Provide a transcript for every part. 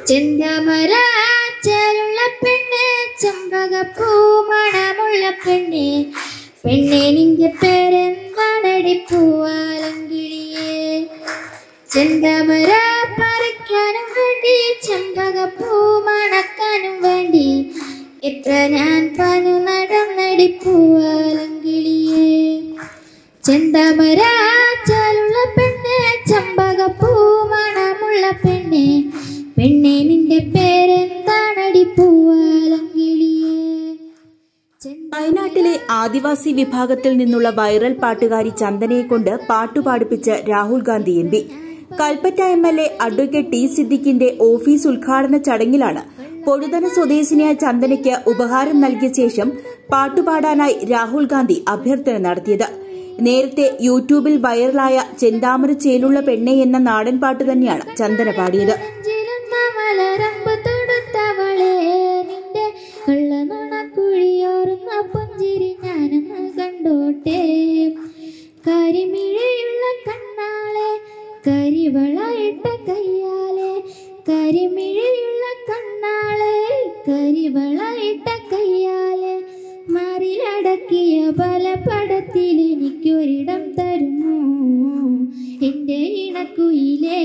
ചെന്തമരാച്ചലുള്ള പെണ്ണ് ചെമ്പകപ്പൂ മണമുള്ള പെണ്ണ് പെണ്ണെ നിന്റെ പേരെന്താണടി പൂവാലങ്കിളിയേ ചെന്തമര പറിക്കാനും വേണ്ടി ചെമ്പകപ്പൂ മണക്കാനും വേണ്ടി എത്ര ഞാൻ പനു നടന്നടി പൂവാലങ്കിളിയേ ചെന്തമരാച്ചാലുള്ള പെണ്ണ് ചമ്പകപ്പൂ മണമുള്ള പെണ്ണ് പെണ്ണെ നിന്റെ പേരെന്താണടി പൂവാലങ്കിളിയേ ചെന്ത വയനാട്ടിലെ ആദിവാസി വിഭാഗത്തിൽ നിന്നുള്ള വൈറൽ പാട്ടുകാരി ചന്ദനയെ കൊണ്ട് പാട്ടുപാടിപ്പിച്ച് Rahul Gandhi M P Kalpetta M L A advocate T സിദ്ദിഖിന്റെ ഓഫീസ് ഉദ്ഘാടന ചടങ്ങിലാണ് പൊടുതന സ്വദേശിനിയായ ചന്ദനയ്ക്ക് ഉപഹാരം നൽകിയ ശേഷം പാട്ടുപാടാനായി രാഹുൽ ഗാന്ധി അഭ്യർത്ഥന നടത്തിയത് നേരത്തെ യൂട്യൂബിൽ വൈറലായ ചെന്താമര ചേലുള്ള പെണ്ണെ എന്ന നാടൻ പാട്ട് തന്നെയാണ് ചന്ദന പാടിയത് നെഞ്ചിലെന്ന മലരമ്പ് തൊടുത്തവളെ നിന്റെ കള്ളനുണക്കുഴിയോറുന്ന പുഞ്ചിരി ഞാനൊന്ന് കണ്ടോട്ടെ കരിമിഴയുള്ള കണ്ണാളെ കരിവളയിട്ട കയ്യാലെ കരിമിഴയുള്ള കണ്ണാളെ കരിവളയിട്ട കയ്യാലെ മാറിലടക്കിയ പല പടത്തിൽ എനിക്കൊരിടം തരുമോ എൻ്റെ ഇണക്കുയിലേ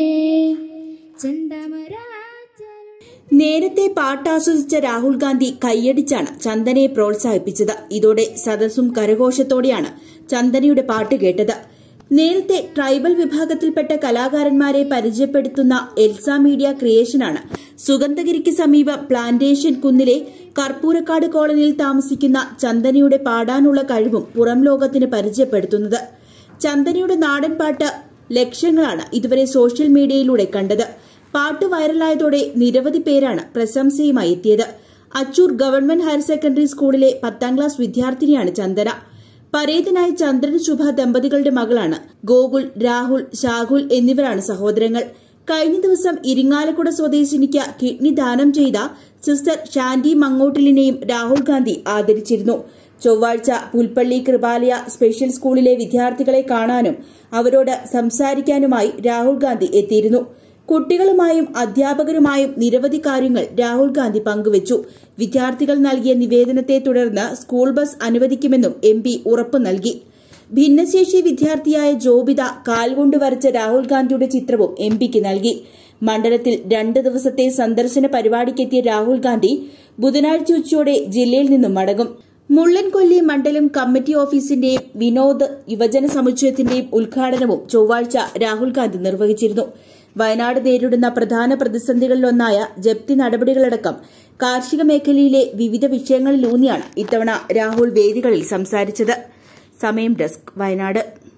ചെന്തമരാ നേരത്തെ പാട്ടാസ്വദിച്ച രാഹുൽ ഗാന്ധി കൈയടിച്ചാണ് ചന്ദനയെ പ്രോത്സാഹിപ്പിച്ചത് ഇതോടെ സദസ്സും കരഘോഷത്തോടെയാണ് ചന്ദനയുടെ പാട്ട് കേട്ടത് നേരത്തെ ട്രൈബൽ വിഭാഗത്തിൽപ്പെട്ട കലാകാരന്മാരെ പരിചയപ്പെടുത്തുന്ന എൽസ മീഡിയ ക്രിയേഷനാണ് സുഗന്ധഗിരിക്ക് സമീപം പ്ലാന്റേഷൻ കുന്നിലെ കർപ്പൂരക്കാട് കോളനിയിൽ താമസിക്കുന്ന ചന്ദനയുടെ പാടാനുള്ള കഴിവും പുറം ലോകത്തിന് പരിചയപ്പെടുത്തുന്നത് ചന്ദനയുടെ നാടൻ പാട്ട് ലക്ഷങ്ങളാണ് ഇതുവരെ സോഷ്യൽ മീഡിയയിലൂടെ കണ്ടത് പാട്ട് വൈറലായതോടെ നിരവധി പേരാണ് പ്രശംസയുമായി എത്തിയത് അച്ചൂർ ഗവൺമെന്റ് ഹയർ സെക്കൻഡറി സ്കൂളിലെ പത്താം ക്ലാസ് വിദ്യാർത്ഥിനിയാണ് ചന്ദന പരേതനായ ചന്ദ്രൻ ശുഭ ദമ്പതികളുടെ മകളാണ് ഗോകുൽ രാഹുൽ ഷാഹുൽ എന്നിവരാണ് സഹോദരങ്ങൾ കഴിഞ്ഞ ദിവസം ഇരിങ്ങാലക്കുട സ്വദേശിനിക്ക് കിഡ്നി ദാനം ചെയ്ത സിസ്റ്റർ ഷാൻഡി മങ്ങോട്ടിലിനെയും രാഹുൽ ഗാന്ധി ആദരിച്ചിരുന്നു ചൊവ്വാഴ്ച പുൽപ്പള്ളി കൃപാലയ സ്പെഷ്യൽ സ്കൂളിലെ വിദ്യാർത്ഥികളെ കാണാനും അവരോട് സംസാരിക്കാനുമായി രാഹുൽ ഗാന്ധി എത്തിയിരുന്നു കുട്ടികളുമായും അധ്യാപകരുമായും നിരവധി കാര്യങ്ങൾ രാഹുൽ ഗാന്ധി പങ്കുവച്ചു വിദ്യാർത്ഥികൾ നൽകിയ നിവേദനത്തെ തുടർന്ന് സ്കൂൾ ബസ് അനുവദിക്കുമെന്നും എം പി ഉറപ്പു നൽകി ഭിന്നശേഷി വിദ്യാർത്ഥിയായ ജോബിത കാൽകൊണ്ട് വരച്ച രാഹുൽ ഗാന്ധിയുടെ ചിത്രവും എം പിക്ക് നൽകി മണ്ഡലത്തിൽ രണ്ട് ദിവസത്തെ സന്ദർശന പരിപാടിക്കെത്തിയ രാഹുൽ ഗാന്ധി ബുധനാഴ്ച ഉച്ചയോടെ ജില്ലയിൽ നിന്നും മടങ്ങും മുള്ളൻകൊല്ലി മണ്ഡലം കമ്മിറ്റി ഓഫീസിന്റെയും വിനോദ് യുവജന സമുച്ചയത്തിന്റെയും ഉദ്ഘാടനവും ചൊവ്വാഴ്ച രാഹുൽ ഗാന്ധി നിർവഹിച്ചിരുന്നു വയനാട് നേരിടുന്ന പ്രധാന പ്രതിസന്ധികളിലൊന്നായ ജപ്തി നടപടികളടക്കം കാർഷിക മേഖലയിലെ വിവിധ വിഷയങ്ങളിലൂന്നിയാണ് ഇത്തവണ രാഹുൽ വേദികളിൽ സംസാരിച്ചത് സമയം ഡെസ്ക് വയനാട്